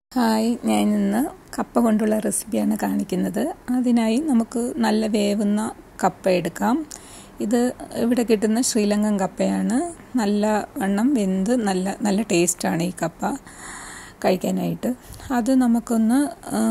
hi ഞാൻ ഇന്ന് കപ്പ കൊണ്ടുള്ള റെസിപ്പിയാണ് കാണിക്കുന്നത് അതിനായി നമുക്ക് നല്ല വേവുന്ന കപ്പ എടുക്കാം ഇത് ഇവിടെ കിട്ടുന്ന ശ്രീലങ്കൻ കപ്പയാണ് നല്ല വണ്ണം വെന്ത് നല്ല നല്ല ടേസ്റ്റാണ് ഈ കപ്പ കഴിക്കാനായിട്ട് അത് നമുക്കൊന്ന്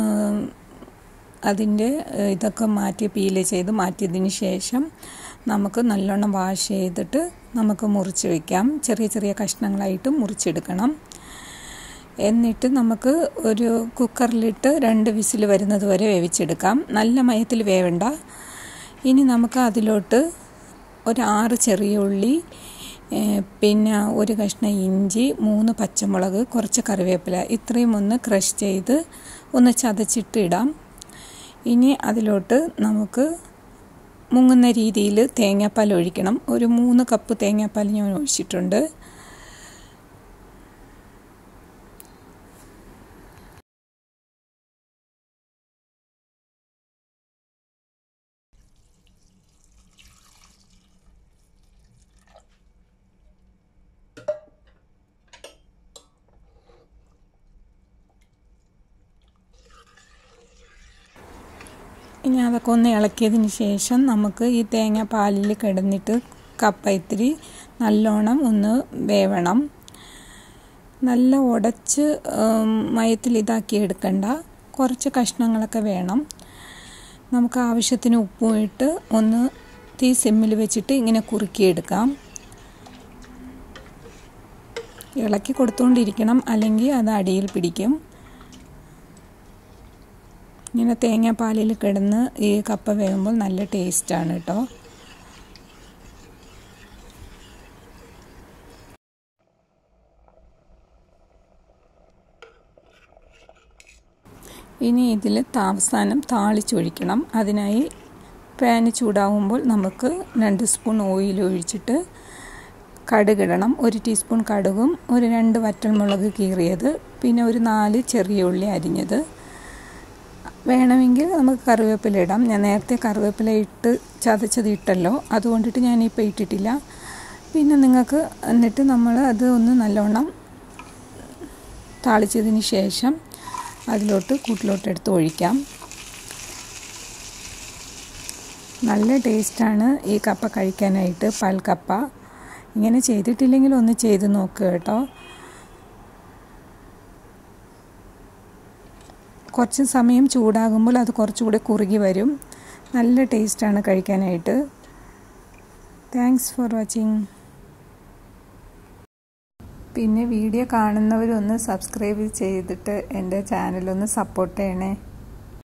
അതിൻ്റെ ഇതൊക്കെ മാറ്റി പീല് ചെയ്ത് മാറ്റിയതിന് ശേഷം നമുക്ക് നല്ലോണം വാഷ് ചെയ്തിട്ട് നമുക്ക് മുറിച്ച് വയ്ക്കാം ചെറിയ ചെറിയ കഷ്ണങ്ങളായിട്ട് മുറിച്ചെടുക്കണം എന്നിട്ട് നമുക്ക് ഒരു കുക്കറിലിട്ട് രണ്ട് വിസിൽ വരുന്നത് വരെ വേവിച്ചെടുക്കാം നല്ല മയത്തിൽ വേവണ്ട ഇനി നമുക്ക് അതിലോട്ട് ഒരു ആറ് ചെറിയ ഉള്ളി പിന്നെ ഒരു കഷ്ണം ഇഞ്ചി മൂന്ന് പച്ചമുളക് കുറച്ച് കറിവേപ്പില ഇത്രയും ഒന്ന് ക്രഷ് ചെയ്ത് ഒന്ന് ചതച്ചിട്ട് ഇടാം ഇനി അതിലോട്ട് നമുക്ക് മുങ്ങുന്ന രീതിയിൽ തേങ്ങാപ്പാൽ ഒഴിക്കണം ഒരു മൂന്ന് കപ്പ് തേങ്ങാപ്പാൽ ഞാൻ ഒഴിച്ചിട്ടുണ്ട് ഇനി അതൊക്കെ ഒന്ന് ഇളക്കിയതിന് ശേഷം നമുക്ക് ഈ തേങ്ങ പാലിൽ കിടന്നിട്ട് കപ്പ ഇത്തിരി നല്ലോണം ഒന്ന് വേവണം നല്ല ഉടച്ച് മയത്തിൽ ഇതാക്കി എടുക്കണ്ട കുറച്ച് കഷ്ണങ്ങളൊക്കെ വേണം നമുക്ക് ആവശ്യത്തിന് ഉപ്പും ഇട്ട് ഒന്ന് തീ സിമ്മിൽ വെച്ചിട്ട് ഇങ്ങനെ കുറുക്കിയെടുക്കാം ഇളക്കി കൊടുത്തുകൊണ്ടിരിക്കണം അല്ലെങ്കിൽ അത് അടിയിൽ പിടിക്കും ഇങ്ങനെ തേങ്ങാപ്പാലിൽ കിടന്ന് ഈ കപ്പ വേകുമ്പോൾ നല്ല ടേസ്റ്റാണ് കേട്ടോ ഇനി ഇതിൽ അവസാനം താളിച്ചൊഴിക്കണം അതിനായി പാന് ചൂടാവുമ്പോൾ നമുക്ക് രണ്ട് സ്പൂൺ ഓയിൽ ഒഴിച്ചിട്ട് കടുകിടണം ഒരു ടീസ്പൂൺ കടുകും ഒരു രണ്ട് വറ്റൽമുളക് കീറിയത് പിന്നെ ഒരു നാല് ചെറിയ ഉള്ളി അരിഞ്ഞത് വേണമെങ്കിൽ നമുക്ക് കറിവേപ്പില ഇടാം ഞാൻ നേരത്തെ കറിവേപ്പില ഇട്ട് ചതച്ചത് ഇട്ടല്ലോ അതുകൊണ്ടിട്ട് ഞാനിപ്പോൾ ഇട്ടിട്ടില്ല പിന്നെ നിങ്ങൾക്ക് എന്നിട്ട് നമ്മൾ അത് ഒന്ന് നല്ലോണം താളിച്ചതിന് ശേഷം അതിലോട്ട് കൂട്ടിലോട്ട് എടുത്ത് ഒഴിക്കാം നല്ല ടേസ്റ്റാണ് ഈ കപ്പ കഴിക്കാനായിട്ട് പാൽക്കപ്പ ഇങ്ങനെ ചെയ്തിട്ടില്ലെങ്കിൽ ഒന്ന് ചെയ്ത് നോക്കുക കേട്ടോ കുറച്ച് സമയം ചൂടാകുമ്പോൾ അത് കുറച്ചുകൂടെ കുറുകി വരും നല്ല ടേസ്റ്റാണ് കഴിക്കാനായിട്ട് താങ്ക്സ് ഫോർ വാച്ചിങ് പിന്നെ വീഡിയോ കാണുന്നവരൊന്ന് സബ്സ്ക്രൈബ് ചെയ്തിട്ട് എൻ്റെ ചാനലൊന്ന് സപ്പോർട്ട് ചെയ്യണേ